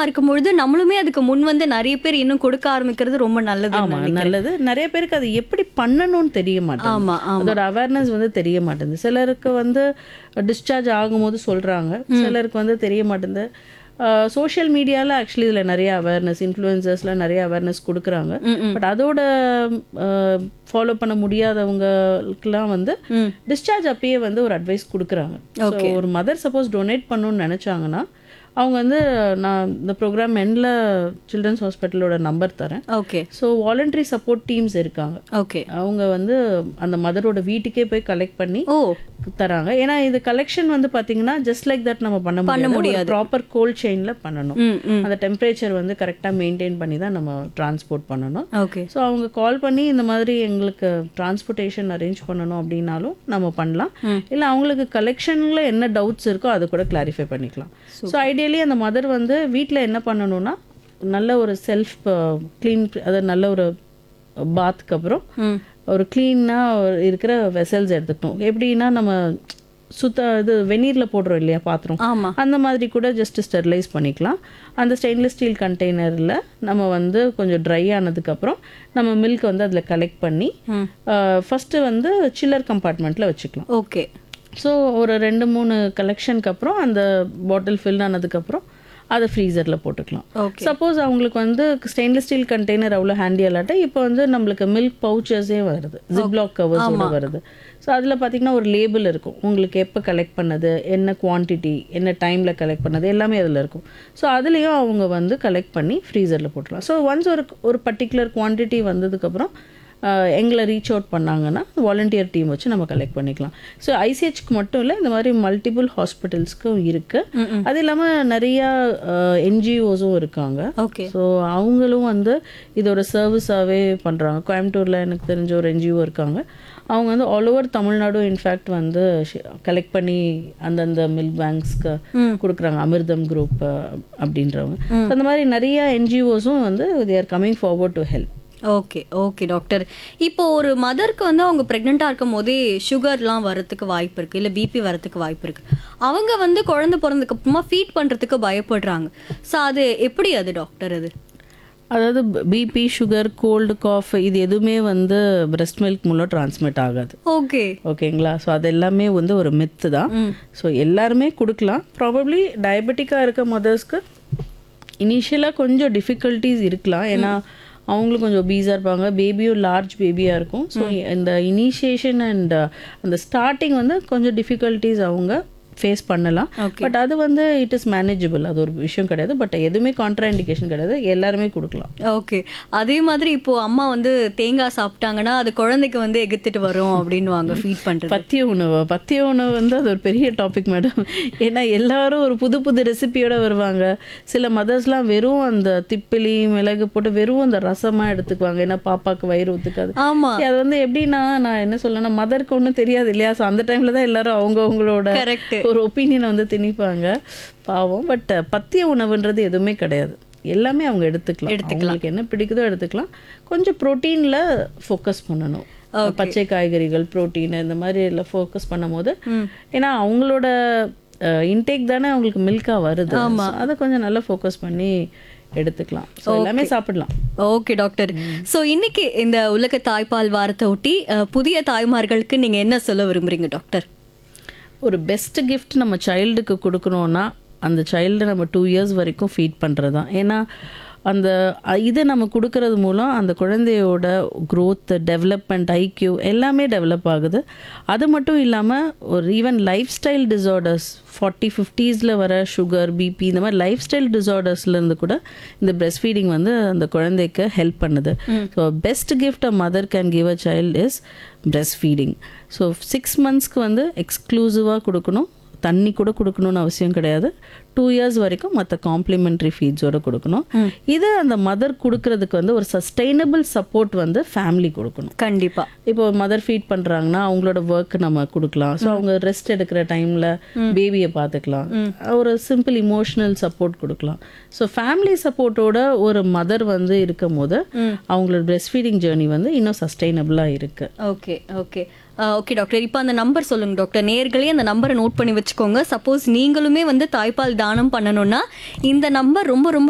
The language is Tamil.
இருக்கும்பொழுது நம்மளுமே அதுக்கு முன் வந்து நிறைய பேர் இன்னும் கொடுக்க ஆரம்பிக்கிறது ரொம்ப நல்லது ஆமா நல்லது நிறைய பேருக்கு அது எப்படி பண்ணணும்னு தெரிய மாட்டேங்குது ஆமா ஆமா அதோட அவேர்னஸ் வந்து தெரிய மாட்டேங்குது சிலருக்கு வந்து டிஸ்சார்ஜ் ஆகும்போது சொல்றாங்க சிலருக்கு வந்து தெரிய மாட்டேங்குது சோஷியல் மீடியாவில் ஆக்சுவலி இதில் நிறைய அவேர்னஸ் இன்ஃப்ளூயன்சர்ஸ்லாம் நிறைய அவேர்னஸ் கொடுக்குறாங்க பட் அதோட ஃபாலோ பண்ண முடியாதவங்களுக்குலாம் வந்து ம். டிஸ்சார்ஜ் அப்பயே வந்து ஒரு அட்வைஸ் கொடுக்குறாங்க ஸோ ஒரு மதர் சப்போஸ் டொனேட் பண்ணணும்னு நினச்சாங்கன்னா அவங்க வந்து நான் இந்த ப்ரோக்ராம் எண்டில் சில்ட்ரன்ஸ் ஹாஸ்பிட்டலோட நம்பர் தரேன் okay so voluntary support teams இருக்காங்க ஓகே அவங்க வந்து அந்த மதரோட வீட்டுக்கே போய் கலெக்ட் பண்ணி ஓ தராங்க ஏன்னா இது கலெக்ஷன் வந்து பாத்தீங்கன்னா ஜஸ்ட் லைக் தட் நம்ம பண்ண முடியாது ப்ராப்பர் கோல்ட் செயின்ல பண்ணணும் ம் ம் அந்த டெம்பரேச்சர் வந்து கரெக்டாக மெயின்டைன் பண்ணி தான் நம்ம டிரான்ஸ்போர்ட் பண்ணணும் ஓகே ஸோ அவங்க கால் பண்ணி இந்த மாதிரி எங்களுக்கு டிரான்ஸ்போர்ட்டேஷன் அரேஞ்ச் பண்ணணும் அப்படின்னாலும் நம்ம பண்ணலாம் இல்லை அவங்களுக்கு கலெக்ஷனில் என்ன டவுட்ஸ் இருக்கோ அதை கூட கிளாரிஃபை பண்ணிக்கலாம் ஸோ ஐடியலி அந்த மதர் வந்து வீட்டில் என்ன பண்ணணும்னா நல்ல ஒரு செல்ஃப் க்ளீன் அதாவது நல்ல ஒரு பாத்துக்கு அப்புறம் ம் ஒரு க்ளீனாக இருக்கிற வெசல்ஸ் எடுத்துக்கணும் எப்படின்னா நம்ம சுத்த இது வெந்நீரில் போடுறோம் இல்லையா பாத்திரம் ஆமா அந்த மாதிரி கூட ஜஸ்ட் ஸ்டெர்லைஸ் பண்ணிக்கலாம் அந்த ஸ்டெயின்லெஸ் ஸ்டீல் கண்டெய்னரில் நம்ம வந்து கொஞ்சம் ட்ரை ஆனதுக்கப்புறம் நம்ம மில்க் வந்து அதில் கலெக்ட் பண்ணி ம் ஃபஸ்ட்டு வந்து சில்லர் கம்பார்ட்மெண்ட்டில் வச்சுக்கலாம் ஓகே ஸோ ஒரு ரெண்டு மூணு கலெக்ஷனுக்கு அப்புறம் அந்த பாட்டில் ஃபில் ஆனதுக்கப்புறம் அதை ஃப்ரீசரில் போட்டுக்கலாம் ஓகே சப்போஸ் அவங்களுக்கு வந்து ஸ்டெயின்லெஸ் ஸ்டீல் கண்டெய்னர் அவ்வளோ ஹேண்டி அல்லாட்ட இப்போ வந்து நம்மளுக்கு மில்க் பவுச்சர்ஸே வருது ஜிப்லாக் கவர்ஸோட வருது ஸோ அதில் பார்த்தீங்கன்னா ஒரு லேபிள் இருக்கும் உங்களுக்கு எப்போ கலெக்ட் பண்ணது என்ன குவான்டிட்டி என்ன டைமில் கலெக்ட் பண்ணது எல்லாமே அதில் இருக்கும் ஸோ அதுலேயும் அவங்க வந்து கலெக்ட் பண்ணி ஃப்ரீசரில் போட்டுக்கலாம் ஸோ ஒன்ஸ் ஒரு ஒரு பர்டிகுலர் குவான்டிட்டி வந்ததுக்கப்புறம் ஆஹ் எங்களை ரீச் அவுட் பண்ணாங்கன்னா வாலண்டியர் டீம் வச்சு நம்ம கலெக்ட் பண்ணிக்கலாம் ஸோ ஐசிஹெச்க்கு மட்டும் இல்லை இந்த மாதிரி மல்டிபிள் ஹாஸ்பிட்டல்ஸ்க்கும் இருக்குது அது இல்லாமல் நிறையா என்ஜிஓஸும் இருக்காங்க ஓகே ஸோ அவங்களும் வந்து இதோட சர்வீஸாகவே பண்ணுறாங்க கோயம்புத்தூரில் எனக்கு தெரிஞ்ச ஒரு என்ஜிஓ இருக்காங்க அவங்க வந்து ஆல் ஓவர் தமிழ்நாடு இன்ஃபேக்ட் வந்து கலெக்ட் பண்ணி அந்தந்த மில்க் பேங்க்ஸ்க்கு கொடுக்குறாங்க அமிர்தம் குரூப் அப்படின்றவங்க So அந்த மாதிரி நிறைய என்ஜிஓஸும் வந்து they are coming forward to help okay okay doctor இப்போ ஒரு மதருக்கு வந்து அவங்க ப்ரெக்னெண்ட்டாக இருக்கும் போதே சுகர்லாம் வரதுக்கு வாய்ப்பு இருக்கு இல்லை பிபி வரதுக்கு வாய்ப்பு இருக்கு அவங்க வந்து குழந்தை பிறந்ததுக்கு அப்புறமா ஃபீட் பண்ணுறதுக்கு பயப்படுறாங்க ஸோ அது எப்படி அது டாக்டர் அது அதாவது பிபி சுகர் கோல்டு காஃப் இது எதுவுமே வந்து பிரஸ்ட் மில்க் மூலம் டிரான்ஸ்மிட் ஆகாது ஓகே ஓகேங்களா ஸோ அது எல்லாமே வந்து ஒரு மித்து தான் ஸோ எல்லாருமே கொடுக்கலாம் ப்ராபப்ளி டயபெட்டிக்காக இருக்க மதர்ஸ்க்கு இனிஷியலாக கொஞ்சம் டிஃபிகல்ட்டிஸ் இருக்கலாம் ஏன்னா அவங்களும் கொஞ்சம் பீஸாக இருப்பாங்க பேபியும் லார்ஜ் பேபியாக இருக்கும் ஸோ இந்த இனிஷியேஷன் அண்ட் அந்த ஸ்டார்டிங் வந்து கொஞ்சம் டிஃபிகல்ட்டிஸ் அவங்க ஃபேஸ் பண்ணலாம் Okay. பட் அது வந்து இட் இஸ் மேனேஜபிள் அது ஒரு விஷயம் கிடையாது பட் எதுவுமே கான்ட்ரா இண்டிகேஷன் கிடையாது எல்லாருமே கொடுக்கலாம் ஓகே அதே மாதிரி இப்போ அம்மா வந்து தேங்காய் சாப்பிட்டாங்கன்னா அது குழந்தைக்கு வந்து எகுத்துட்டு வரும் அப்படின்னுவாங்க ஃபீட் பண்ணுறது பத்திய உணவு பத்திய உணவு வந்து அது ஒரு பெரிய டாபிக் மேடம் ஏன்னா எல்லாரும் ஒரு புது புது ரெசிபியோட வருவாங்க சில மதர்ஸ்லாம் வெறும் அந்த திப்பிலி மிளகு போட்டு வெறும் அந்த ரசமா எடுத்துக்குவாங்க ஏன்னா பாப்பாக்கு வயிறு ஒத்துக்காது ஆமா See, அது வந்து எப்படின்னா நான் என்ன சொல்லணும் மதருக்கு ஒன்றும் தெரியாது இல்லையா ஸோ அந்த டைம்ல தான் எல்லாரும் அவங்க அவங்களோட கரெக்ட் ஒரு ஒப்பீனியனை வந்து திணிப்பாங்க பாவம் பட் பத்திய உணவுன்றது எதுவுமே கிடையாது எல்லாமே அவங்க எடுத்துக்கலாம் அவங்களுக்கு என்ன பிடிக்குதோ எடுத்துக்கலாம் கொஞ்சம் ப்ரோட்டீனில் ஃபோக்கஸ் பண்ணணும் பச்சை காய்கறிகள் புரோட்டீன் இந்த மாதிரி எல்லாம் ஃபோக்கஸ் பண்ணும்போது ஏன்னா அவங்களோட இன்டேக் தானே அவங்களுக்கு மில்கா வருது So, அதை கொஞ்சம் நல்லா ஃபோக்கஸ் பண்ணி எடுத்துக்கலாம் ஸோ எல்லாமே சாப்பிடலாம் ஓகே டாக்டர் சோ இன்னைக்கு இந்த உலக தாய்ப்பால் வாரத்தை ஒட்டி அஹ், புதிய தாய்மார்களுக்கு நீங்க என்ன சொல்ல விரும்புறீங்க டாக்டர் ஒரு பெஸ்ட் கிஃப்ட் நம்ம சைல்டுக்கு கொடுக்கணும்னா அந்த சைல்டு நம்ம டூ இயர்ஸ் வரைக்கும் ஃபீட் பண்ணுறது தான் ஏன்னா அந்த அ- இதை நம்ம கொடுக்கறது மூலம் அந்த குழந்தையோட growth டெவலப்மெண்ட் ஐக்யூ எல்லாமே டெவலப் ஆகுது அது மட்டும் இல்லாமல் ஒரு even life style disorders forty ஃபிஃப்டீஸில் வர சுகர் பிபி இந்த மாதிரி லைஃப் ஸ்டைல் டிசார்டர்ஸ்லேருந்து கூட இந்த breast feeding வந்து அந்த குழந்தைக்கு ஹெல்ப் பண்ணுது so best gift a mother can give a child is breast feeding so six மந்த்ஸ்க்கு வந்து எக்ஸ்க்ளூசிவாக கொடுக்கணும் தண்ணி கூட கொடுக்கணும்னு அவசியம் கிடையாது டூ இயர்ஸ் வரைக்கும் மற்ற காம்ப்ளிமெண்ட்ரி ஃபீட்ஸோட கொடுக்கணும் இது அந்த மதர் கொடுக்கறதுக்கு வந்து ஒரு சஸ்டைனபிள் சப்போர்ட் வந்து ஃபேமிலி கொடுக்கணும் கண்டிப்பா இப்போ மதர் ஃபீட் பண்ணுறாங்கன்னா அவங்களோட ஒர்க் நம்ம கொடுக்கலாம் ஸோ அவங்க ரெஸ்ட் எடுக்கிற டைமில் பேபியை பார்த்துக்கலாம் ஒரு சிம்பிள் இமோஷனல் சப்போர்ட் கொடுக்கலாம் ஸோ ஃபேமிலி சப்போர்ட்டோட ஒரு மதர் வந்து இருக்கும் போது அவங்களோட breast feeding ஜேர்னி வந்து இன்னும் சஸ்டைனபிளாக இருக்கு ஓகே ஓகே ஓகே டாக்டர் இப்போ அந்த நம்பர் சொல்லுங்க டாக்டர் நேர்களே அந்த நம்பரை நோட் பண்ணி வச்சுக்கோங்க சப்போஸ் நீங்களுமே வந்து தாய்ப்பால் தானம் பண்ணணும்னா இந்த நம்பர் ரொம்ப ரொம்ப